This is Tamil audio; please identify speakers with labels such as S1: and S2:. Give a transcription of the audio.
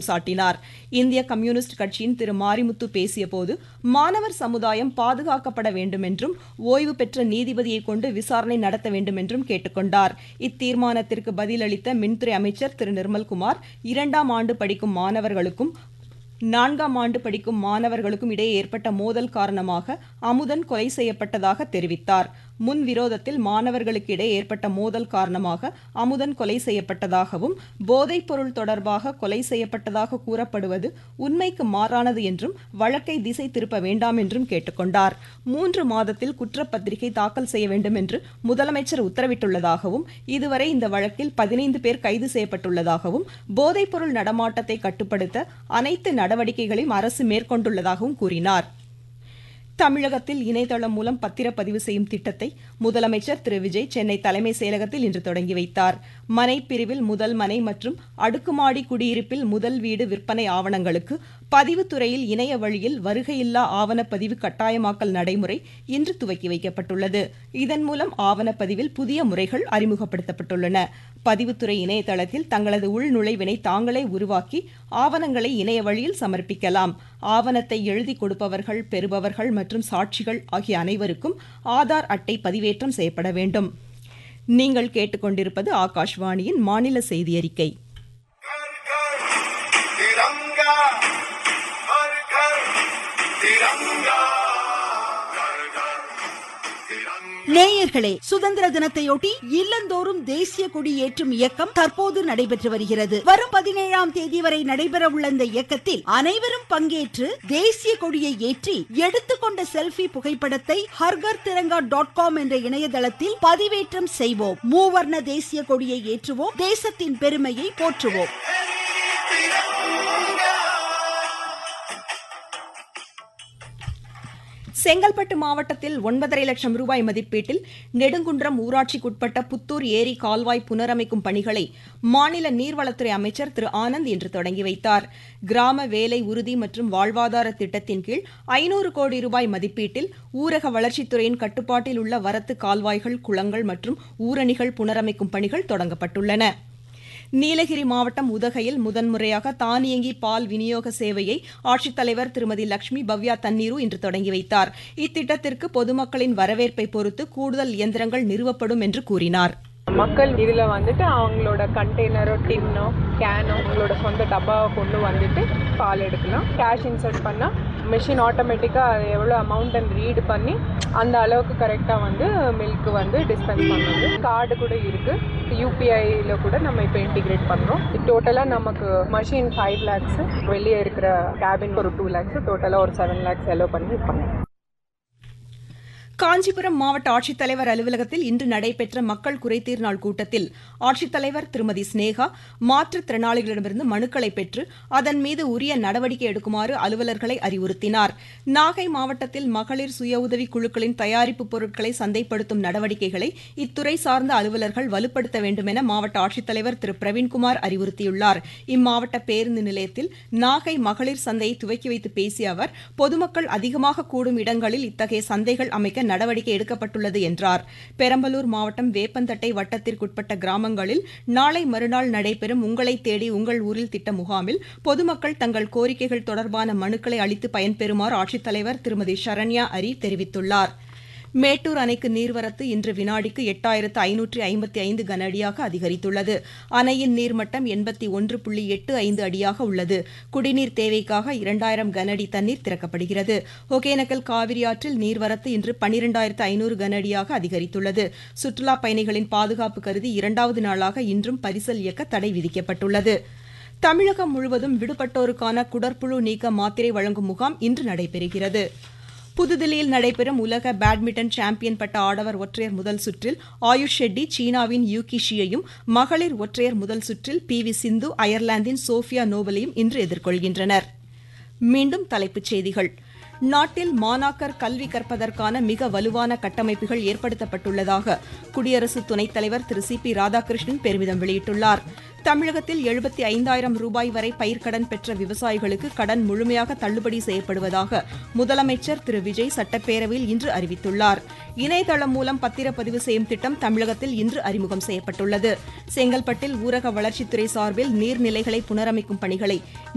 S1: சாட்டினார் இந்திய கம்யூனிஸ்ட் கட்சியின் திரு மாரிமுத்து பேசியபோது மாணவர் சமுதாயம் பாதுகாக்கப்பட வேண்டும் என்றும் ஓய்வு பெற்ற நீதிபதியை கொண்டு விசாரணை நடத்த வேண்டும் என்றும் கேட்டுக்கொண்டார் இத்தீர்மானத்திற்கு பதிலளித்த மின்துறை அமைச்சர் திரு நிர்மல்குமார் இரண்டாம் ஆண்டு படிக்கும் மாணவர்களுக்கும் நான்காம் ஆண்டு படிக்கும் மாணவர்களுக்கும் இடையே ஏற்பட்ட மோதல் காரணமாக அமுதன் கொலை செய்யப்பட்டதாக தெரிவித்தார் முன் விரோதத்தில் மாணவர்களுக்கு இடையே ஏற்பட்ட மோதல் காரணமாக அமுதன் கொலை செய்யப்பட்டதாகவும் போதைப் பொருள் தொடர்பாக கொலை செய்யப்பட்டதாக கூறப்படுவது உண்மைக்கு மாறானது என்றும் வழக்கை திசை திருப்ப வேண்டாம் என்றும் கேட்டுக்கொண்டார் மூன்று மாதத்தில் குற்றப்பத்திரிகை தாக்கல் செய்ய வேண்டும் என்று முதலமைச்சர் உத்தரவிட்டுள்ளதாகவும் இதுவரை இந்த வழக்கில் பதினைந்து பேர் கைது செய்யப்பட்டுள்ளதாகவும் போதைப் பொருள் நடமாட்டத்தை கட்டுப்படுத்த அனைத்து நடவடிக்கைகளையும் அரசு மேற்கொண்டுள்ளதாகவும் கூறினார் தமிழகத்தில் இணையதளம் மூலம் பத்திரப்பதிவு செய்யும் திட்டத்தை முதலமைச்சர் திரு விஜய் சென்னை தலைமை செயலகத்தில் இன்று தொடங்கி வைத்தார் மனை பிரிவில் முதல் மனை மற்றும் அடுக்குமாடி குடியிருப்பில் முதல் வீடு விற்பனை ஆவணங்களுக்கு பதிவுத்துறையில் இணைய வழியில் வருகையில்லா ஆவணப்பதிவு கட்டாயமாக்கல் நடைமுறை இன்று துவக்கி வைக்கப்பட்டுள்ளது இதன் மூலம் ஆவணப்பதிவில் புதிய முறைகள் அறிமுகப்படுத்தப்பட்டுள்ளன பதிவுத்துறை இணையதளத்தில் தங்களது உள்நுழைவினை தாங்களே உருவாக்கி ஆவணங்களை இணைய வழியில் சமர்ப்பிக்கலாம் ஆவணத்தை எழுதி கொடுப்பவர்கள் பெறுபவர்கள் மற்றும் சாட்சிகள் ஆகிய அனைவருக்கும் ஆதார் அட்டை பதிவேற்றம் செய்யப்பட வேண்டும் நீங்கள் கேட்டுக்கொண்டிருப்பது ஆகாஷ்வாணியின் மாநில செய்தி அறிக்கை
S2: घर घर तिरंगा हर घर तिरंगा घर घर तिरंगा
S3: நேயர்களே சுதந்திர தினத்தையொட்டி இல்லந்தோறும் தேசிய கொடி ஏற்றும் இயக்கம் தற்போது நடைபெற்று வருகிறது வரும் பதினேழாம் தேதி வரை நடைபெற உள்ள இந்த இயக்கத்தில் அனைவரும் பங்கேற்று தேசிய கொடியை ஏற்றி எடுத்துக்கொண்ட செல்ஃபி புகைப்படத்தை ஹர்கர் திரங்கா டாட் காம் என்ற இணையதளத்தில் பதிவேற்றம் செய்வோம் மூவர்ண தேசிய கொடியை ஏற்றுவோம் தேசத்தின் பெருமையை போற்றுவோம்
S1: செங்கல்பட்டு மாவட்டத்தில் ஒன்பதரை லட்சம் ரூபாய் மதிப்பீட்டில் நெடுங்குன்றம் ஊராட்சிக்குட்பட்ட புத்தூர் ஏரி கால்வாய் புனரமைக்கும் பணிகளை மாநில நீர்வளத்துறை அமைச்சர் திரு ஆனந்த் இன்று தொடங்கி வைத்தார் கிராம வேலை உறுதி மற்றும் வாழ்வாதார திட்டத்தின் கீழ் ஐநூறு கோடி ரூபாய் மதிப்பீட்டில் ஊரக வளர்ச்சித்துறையின் கட்டுப்பாட்டில் உள்ள வரத்து கால்வாய்கள் குளங்கள் மற்றும் ஊரணிகள் புனரமைக்கும் பணிகள் தொடங்கப்பட்டுள்ளன நீலகிரி மாவட்டம் உதகையில் முதன்முறையாக தானியங்கி பால் விநியோக சேவையை ஆட்சித்தலைவர் திருமதி லட்சுமி பவ்யா தண்ணீரு இன்று தொடங்கி வைத்தார் இத்திட்டத்திற்கு பொதுமக்களின் வரவேற்பை பொறுத்து கூடுதல் இயந்திரங்கள் நிறுவப்படும் என்று கூறினார்
S4: மக்கள் இதுல வந்துட்டு அவங்களோட கண்டெய்னரோ டின்னோ கேனோ அவங்களோட சொந்த டப்பாவை கொண்டு வந்துட்டு பால் எடுக்கலாம் கேஷ் இன்சர்ட் பண்ணா மிஷின் ஆட்டோமேட்டிக்காக அது எவ்வளோ அமௌண்ட் ரீடு பண்ணி அந்த அளவுக்கு கரெக்டாக வந்து மில்க் வந்து டிஸ்பென்ஸ் பண்ணுது கார்டு கூட இருக்கு யூபிஐல கூட நம்ம இப்போ இன்டிகிரேட் பண்ணுறோம் டோட்டலாக நமக்கு மஷின் ஃபைவ் லேக்ஸ் வெளியே இருக்கிற கேபின் ஒரு டூ லேக்ஸ் டோட்டலாக ஒரு செவன் லேக்ஸ் செலவு பண்ணி இது பண்ணோம்
S1: காஞ்சிபுரம் மாவட்ட ஆட்சித்தலைவர் அலுவலகத்தில் இன்று நடைபெற்ற மக்கள் குறைதீர் நாள் கூட்டத்தில் ஆட்சித்தலைவர் திருமதி ஸ்னேகா மாற்றுத்திறனாளிகளிடமிருந்து மனுக்களை பெற்று அதன் மீது உரிய நடவடிக்கை எடுக்குமாறு அலுவலர்களை அறிவுறுத்தினார் நாகை மாவட்டத்தில் மகளிர் சுய உதவி குழுக்களின் தயாரிப்பு பொருட்களை சந்தைப்படுத்தும் நடவடிக்கைகளை இத்துறை சார்ந்த அலுவலர்கள் வலுப்படுத்த வேண்டும் என மாவட்ட ஆட்சித்தலைவர் திரு பிரவீன்குமார் அறிவுறுத்தியுள்ளார் இம்மாவட்ட பேருந்து நிலையத்தில் நாகை மகளிர் சந்தையை துவக்கி வைத்து பேசிய அவர் பொதுமக்கள் அதிகமாக கூடும் இடங்களில் இத்தகைய சந்தைகள் அமைக்க நடவடிக்கை எடுக்கப்பட்டுள்ளது என்றார் பெரம்பலூர் மாவட்டம் வேப்பந்தட்டை வட்டத்திற்குட்பட்ட கிராமங்களில் நாளை மறுநாள் நடைபெறும் உங்களை தேடி உங்கள் ஊரில் திட்ட முகாமில் பொதுமக்கள் தங்கள் கோரிக்கைகள் தொடர்பான மனுக்களை அளித்து பயன்பெறுமாறு ஆட்சித்தலைவர் திருமதி சரண்யா அரி தெரிவித்துள்ளார் மேட்டூர் அணைக்கு நீர்வரத்து இன்று வினாடிக்கு எட்டாயிரத்து ஐநூற்றி ஐம்பத்தி ஐந்து கன அடியாக அதிகரித்துள்ளது அணையின் நீர்மட்டம் எண்பத்தி ஒன்று புள்ளி எட்டு ஐந்து அடியாக உள்ளது குடிநீர் தேவைக்காக இரண்டாயிரம் கன அடி தண்ணீர் திறக்கப்படுகிறது ஒகேனக்கல் காவிரி ஆற்றில் நீர்வரத்து இன்று பனிரெண்டாயிரத்து ஐநூறு கன அடியாக அதிகரித்துள்ளது சுற்றுலாப் பயணிகளின் பாதுகாப்பு கருதி இரண்டாவது நாளாக இன்றும் பரிசல் இயக்க தடை விதிக்கப்பட்டுள்ளது தமிழகம் முழுவதும் விடுபட்டோருக்கான குடற்புழு நீக்க மாத்திரை வழங்கும் முகாம் இன்று நடைபெறுகிறது புதுதில்லியில் நடைபெறும் உலக பேட்மிண்டன் சாம்பியன் பட்ட ஆடவர் ஒற்றையர் முதல் சுற்றில் ஆயுஷ் ஷெட்டி சீனாவின் யூகி ஷியையும் மகளிர் ஒற்றையர் முதல் சுற்றில் பி வி சிந்து அயர்லாந்தின் சோஃபியா நோபலையும் இன்று எதிர்கொள்கின்றனர் மீண்டும் தலைப்புச் செய்திகள் நாட்டில் மாணாக்கர் கல்வி கற்பதற்கான மிக வலுவான கட்டமைப்புகள் ஏற்படுத்தப்பட்டுள்ளதாக குடியரசு துணைத் தலைவர் திரு சி பி ராதாகிருஷ்ணன் பெருமிதம் வெளியிட்டுள்ளார் தமிழகத்தில் எழுபத்தி ஐந்தாயிரம் ரூபாய் வரை பயிர்க்கடன் பெற்ற விவசாயிகளுக்கு கடன் முழுமையாக தள்ளுபடி செய்யப்படுவதாக முதலமைச்சர் திரு விஜய் சட்டப்பேரவையில் இன்று அறிவித்துள்ளார் இணையதளம் மூலம் பத்திரப்பதிவு செய்யும் திட்டம் தமிழகத்தில் இன்று அறிமுகம் செய்யப்பட்டுள்ளது செங்கல்பட்டில் ஊரக வளர்ச்சித்துறை சார்பில் நீர்நிலைகளை புனரமைக்கும் பணிகளை